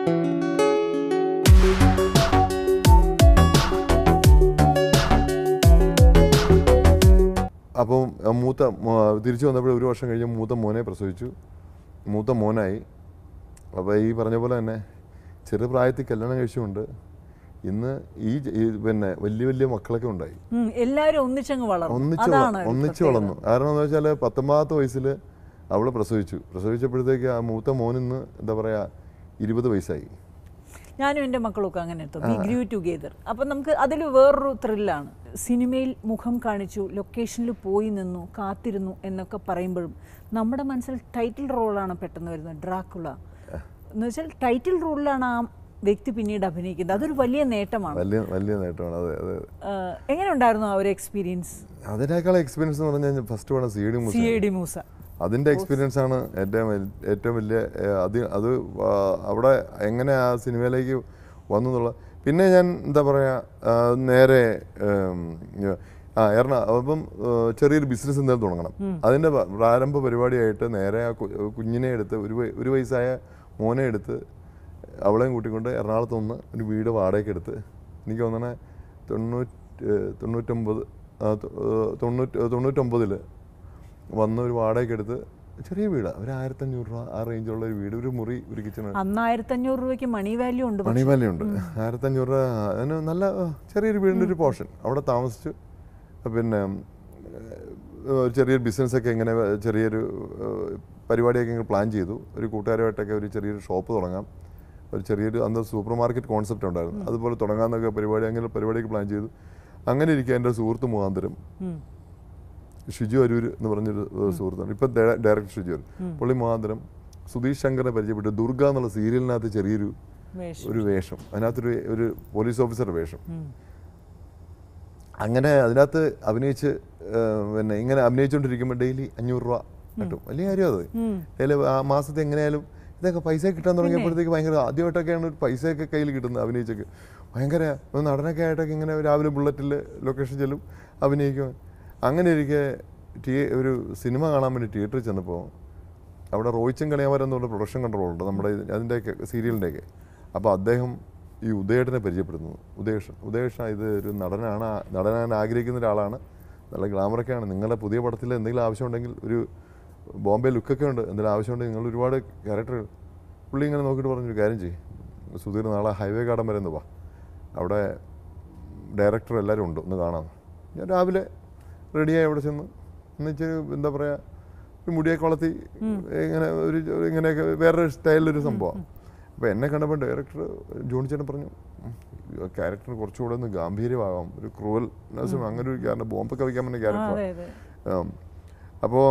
അപ്പം ആ മൂത്ത മോ- തിരിച്ചു വന്നപ്പോൾ ഒരു വർഷം കഴിഞ്ഞ് മൂത്ത മോനെ പ്രസവിച്ചു മൂത്ത മോനായി അപ്പോൾ ഈ പറഞ്ഞ പോലെ തന്നെ ചെറുപ്രായത്തിൽ കല്യാണം കഴിച്ചുകൊണ്ട് ഇന്ന് ഈ ജ- ഈ പിന്നെ വലിയ വലിയ മക്കളൊക്കെ ഉണ്ടായി ഉം, എല്ലാവരും ഒന്നിച്ചങ്ങ് വളർന്നു ഒന്നിച്ച് വള- അതാണ് ഒരു ഒന്നിച്ച് പ്രത്യേകത. വളർന്നു കാരണം എന്താ വെച്ചാൽ പത്തൊമ്പതാമത്തെ വയസ്സിൽ അവള് പ്രസവിച്ചു പ്രസവിച്ചപ്പോഴത്തേക്ക് ആ മൂത്ത മോനിന്ന് എന്താ പറയുക ഇരുപത് വയസ്സായി ഞാനും എൻ്റെ മക്കളൊക്കെ അങ്ങനെ എത്തും വി ഗ്രൂ ടുഗെദർ അപ്പം നമുക്ക് അതിൽ വേറൊരു ത്രില്ലാണ് സിനിമയിൽ മുഖം കാണിച്ചു ലൊക്കേഷനിൽ പോയി നിന്നു കാത്തിരുന്നു എന്നൊക്കെ പറയുമ്പോഴും നമ്മുടെ മനസ്സിൽ ടൈറ്റിൽ റോളാണ് പെട്ടെന്ന് വരുന്നത് ഡ്രാക്കുള എന്ന് വെച്ചാൽ ടൈറ്റിൽ റോളിലാണ് ആ വ്യക്തി പിന്നീട് അഭിനയിക്കുന്നത് അതൊരു വലിയ നേട്ടമാണ് വലിയ വലിയ നേട്ടമാണ് അതെ അതെ ആഹ് എങ്ങനെ ഉണ്ടായിരുന്നു ആ ഒരു എക്സ്പീരിയൻസ് അതിനേക്കാൾ എക്സ്പീരിയൻസ് എന്ന് പറഞ്ഞാൽ ഫസ്റ്റ് വേണം സി ഡി സി മുസ് എ ഡി മൂസ അതിൻ്റെ എക്സ്പീരിയൻസ് ആണ് ഏറ്റവും വൽ- ഏറ്റവും വലിയ ഏഹ്, അത് അത് ആ, അവിടെ എങ്ങനെ ആ സിനിമയിലേക്ക് വന്നു എന്നുള്ള പിന്നെ ഞാൻ എന്താ പറയുക നേരെ ഏം, ആ എറണാകുളം അപ്പം ഏഹ്, ചെറിയൊരു ബിസിനസ് എന്തെങ്കിലും തുടങ്ങണം അതിൻ്റെ പ- പ്രാരംഭ പരിപാടിയായിട്ട് നേരെ ആ കു- കുഞ്ഞിനെ എടുത്ത് ഒരു വയ- ഒരു വയസ്സായ മോനെ എടുത്ത് അവളെയും കൂട്ടിക്കൊണ്ട് എറണാകുളത്ത് നിന്ന് ഒരു വീട് വാടകയ്ക്ക് എടുത്ത് എനിക്ക് തോന്നണേ തൊണ്ണൂറ്റി ഏഹ്, തൊണ്ണൂറ്റൊമ്പത് ആ, തൊ- ഏഹ്, തൊണ്ണൂറ്റി തൊണ്ണൂറ്റൊമ്പതിൽ വന്ന ഒരു വാടകയ്ക്ക് എടുത്ത് ചെറിയ വീടാണ് ഒരു ആയിരത്തഞ്ഞൂറ് രൂപ ആ റേഞ്ചുള്ള ഒരു വീട് ഒരു മുറി ഒരു കിച്ചൺ അന്ന് ആയിരത്തഞ്ഞൂറ് രൂപയ്ക്ക് മണി വാല്യൂ ഉണ്ട് പക്ഷേ. മണിമലയുണ്ട് ആയിരത്തഞ്ഞൂറ് രൂപ അതിന് നല്ല ആ, ചെറിയൊരു വീടിൻ്റെ ഒരു പോർഷൻ അവിടെ താമസിച്ചു പിന്നെ ഏഹ്, ഒരു ചെറിയൊരു ബിസിനസ്സൊക്കെ ഇങ്ങനെ ചെറിയൊരു ഏഹ്, പരിപാടിയൊക്കെ ഇങ്ങനെ പ്ലാൻ ചെയ്തു ഒരു കൂട്ടുകാരുമായിട്ടൊക്കെ ഒരു ചെറിയൊരു ഷോപ്പ് തുടങ്ങാം ഒരു ചെറിയൊരു അന്ന് സൂപ്പർ മാർക്കറ്റ് കോൺസെപ്റ്റ് ഉണ്ടായിരുന്നു അതുപോലെ തുടങ്ങാമെന്നൊക്കെ പരിപാടി അങ്ങനെ പരിപാടിയൊക്കെ പ്ലാൻ ചെയ്തു അങ്ങനെ ഇരിക്കുക എൻ്റെ സുഹൃത്ത് മുഖാന്തരം ഉം. ഷിജു അരൂർ എന്ന് പറഞ്ഞൊരു ഏഹ്, സുഹൃത്താണ് ഇപ്പം ഡയറക്ടർ ഷിജു അരൂർ പുള്ളി മുഖാന്തരം സുധീഷ് ശങ്കറിനെ പരിചയപ്പെട്ടു ദുർഗ എന്നുള്ള സീരിയലിനകത്ത് ചെറിയൊരു വേഷം ഒരു വേഷം അതിനകത്തൊരു ഒരു പോലീസ് ഓഫീസറുടെ വേഷം ഉം. അങ്ങനെ അതിനകത്ത് അഭിനയിച്ച് ഏഹ്, പിന്നെ ഇങ്ങനെ അഭിനയിച്ചുകൊണ്ടിരിക്കുമ്പോൾ ഡെയിലി അഞ്ഞൂറ് രൂപ കിട്ടും വലിയ കാര്യം അത് ഉം. ഡെയിലി ആ മാസത്തെ എങ്ങനെയായാലും ഇതൊക്കെ പൈസ കിട്ടാൻ തുടങ്ങിയപ്പോഴത്തേക്ക് ഭയങ്കര ആദ്യമായിട്ടൊക്കെയാണ് ഒരു പൈസയൊക്കെ കയ്യിൽ കിട്ടുന്നത് അഭിനയിച്ചൊക്കെ ഭയങ്കര ഒരു നടനൊക്കെ ആയിട്ടൊക്കെ ഇങ്ങനെ രാവിലെ ബുള്ളറ്റിൽ ലൊക്കേഷൻ ചെല്ലും അഭിനയിക്കും അങ്ങനെ ഇരിക്കെ ടീ ഒരു സിനിമ കാണാൻ വേണ്ടി തിയേറ്ററിൽ ചെന്നപ്പോൾ അവിടെ റോയിച്ചൻ കണിയാമരം എന്ന് പറഞ്ഞ പ്രൊഡക്ഷൻ കൺട്രോൾ ഉണ്ട് നമ്മുടെ ഇത് അതിൻ്റെയൊക്കെ സീരിയലിൻ്റെയൊക്കെ അപ്പോൾ അദ്ദേഹം ഈ ഉദയേട്ടനെ പരിചയപ്പെടുന്നു ഉദയേഷൻ ഉദയേഷൻ ഇത് ഒരു നടനാണ് ആ- നടനാൻ ആഗ്രഹിക്കുന്ന ഒരാളാണ് നല്ല ഗ്ലാമറൊക്കെയാണ് നിങ്ങളുടെ പുതിയ പടത്തിൽ എന്തെങ്കിലും ആവശ്യമുണ്ടെങ്കിൽ ഒരു ബോംബെ ലുക്കൊക്കെ ഉണ്ട് എന്തെങ്കിലും ആവശ്യമുണ്ടെങ്കിൽ നിങ്ങൾ ഒരുപാട് ക്യാരക്ടർ പുള്ളി ഇങ്ങനെ നോക്കിയിട്ട് പറഞ്ഞൊരു കാര്യം ചെയ്യും സുധീർ നാളെ ഹൈവേ കാടം വരെ ഒന്ന് വാ അവിടെ ഡയറക്ടർ എല്ലാവരും ഉണ്ട് ഒന്ന് കാണാം ഞാൻ രാവിലെ റെഡിയായി അവിടെ ചെന്ന് എന്നുവെച്ചാൽ എന്താ പറയുക ഒരു മുടിയൊക്കെ വളർത്തി ഇങ്ങനെ ഒരു ഒരു ഇങ്ങനെയൊക്കെ വേറൊരു സ്റ്റൈലിലൊരു സംഭവം അപ്പോൾ എന്നെ കണ്ടപ്പോൾ ഡയറക്ടർ ജോണി ചേട്ടൻ പറഞ്ഞു ക്യാരക്ടർ കുറച്ചുകൂടെ ഒന്ന് ഗാംഭീര്യമാകാം ഒരു ക്രൂവൽ അങ്ങനെ ഒരു കാരണം ബോംബൊക്കെ വയ്ക്കാൻ പറ്റുന്ന ആ, ക്യാരക്ടർ അതെ അതെ അപ്പോൾ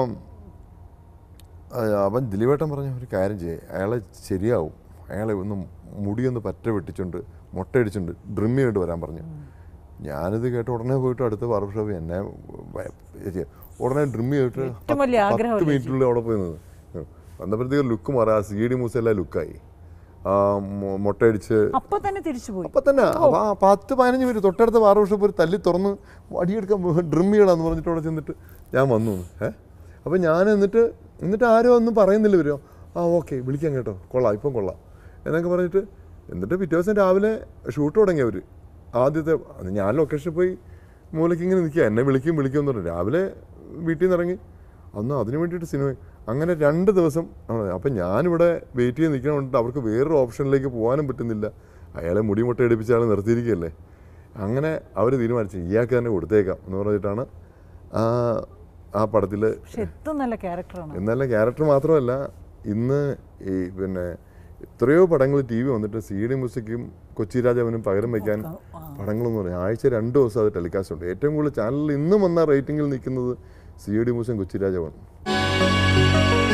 അവൻ ദിലീപേട്ടൻ പറഞ്ഞ ഒരു കാര്യം ചെയ്യേ അയാളെ ശരിയാവും അയാളെ ഒന്ന് മുടിയൊന്ന് പറ്റ വെട്ടിച്ചുകൊണ്ട് മുട്ടയടിച്ചുകൊണ്ട് ഡ്രിം ചെയ്തിട്ട് വരാൻ പറഞ്ഞു ഞാനിത് കേട്ട് ഉടനെ പോയിട്ട് അടുത്ത ബാർബർ ഷോപ്പിൽ എന്നെ വ- ചെയ്യ- ഉടനെ ഡ്രിം ചെയ്തിട്ട് ഏറ്റവും വലിയ പത്ത് ആഗ്രഹമല്ലേ മിനിറ്റിനുള്ളിൽ അവിടെ പോയി നിന്ന് വന്നപ്പോഴത്തേക്ക് ലുക്ക് മാറാ സി ഡി മൂസെല്ലാം ലുക്കായി ആ മൊ- മുട്ടയടിച്ച് അപ്പൊ തന്നെ തിരിച്ചു പോയി അപ്പൊ തന്നെ അപ്പൊ ആ പത്ത് പതിനഞ്ച് മിനിറ്റ് തൊട്ടടുത്ത ബാർബർ ഷോപ്പ് ഒരു തല്ലി തുറന്ന് വടിയെടുക്കാൻ ഡ്രിം ചെയ്യണമെന്ന് പറഞ്ഞിട്ട് അവിടെ ചെന്നിട്ട് ഞാൻ വന്നു ഏ അപ്പം ഞാൻ എന്നിട്ട് എന്നിട്ട് ആരോ ഒന്നും പറയുന്നില്ല ഇവരോ ആ ഓക്കെ വിളിക്കാം കേട്ടോ കൊള്ളാം ഇപ്പം കൊള്ളാം എന്നൊക്കെ പറഞ്ഞിട്ട് എന്നിട്ട് പിറ്റേ ദിവസം രാവിലെ ഷൂട്ട് തുടങ്ങി അവർ ആദ്യത്തെ അത് ഞാൻ ലൊക്കേഷനിൽ പോയി മൂലയ്ക്ക് ഇങ്ങനെ നിൽക്കുക എന്നെ വിളിക്കും വിളിക്കും എന്ന് പറഞ്ഞു രാവിലെ വീട്ടിൽ നിന്ന് ഇറങ്ങി അന്ന് അതിന് വേണ്ടിയിട്ട് സിനിമ അങ്ങനെ രണ്ട് ദിവസം ആണ്. അപ്പം ഞാനിവിടെ വെയിറ്റ് ചെയ്ത് നിൽക്കണോണ്ട് അവർക്ക് വേറൊരു ഓപ്ഷനിലേക്ക് പോകാനും പറ്റുന്നില്ല അയാളെ മുടി മുട്ട എടുപ്പിച്ച ആൾ നിർത്തിയിരിക്കുകയല്ലേ അങ്ങനെ അവർ തീരുമാനിച്ചു ഇയാൾക്ക് തന്നെ കൊടുത്തേക്കാം എന്ന് പറഞ്ഞിട്ടാണ് ആ ആ പടത്തിൽ പക്ഷെ ഏറ്റവും നല്ല ക്യാരക്ടറാണ് എന്നല്ല ക്യാരക്ടർ മാത്രമല്ല ഇന്ന് ഈ പിന്നെ എത്രയോ പടങ്ങൾ ടി വി വന്നിട്ട് സി ഡി മ്യൂസിക്കും കൊച്ചി രാജാവിനും പകരം വയ്ക്കാൻ പടങ്ങളെന്ന് പറയും ആഴ്ച രണ്ട് ദിവസം അത് ടെലികാസ്റ്റ് ഉണ്ട് ഏറ്റവും കൂടുതൽ ചാനലിൽ ഇന്നും വന്ന റേറ്റിംഗിൽ നിൽക്കുന്നത് സി ഡി മ്യൂസിയം കൊച്ചി രാജാവാണ്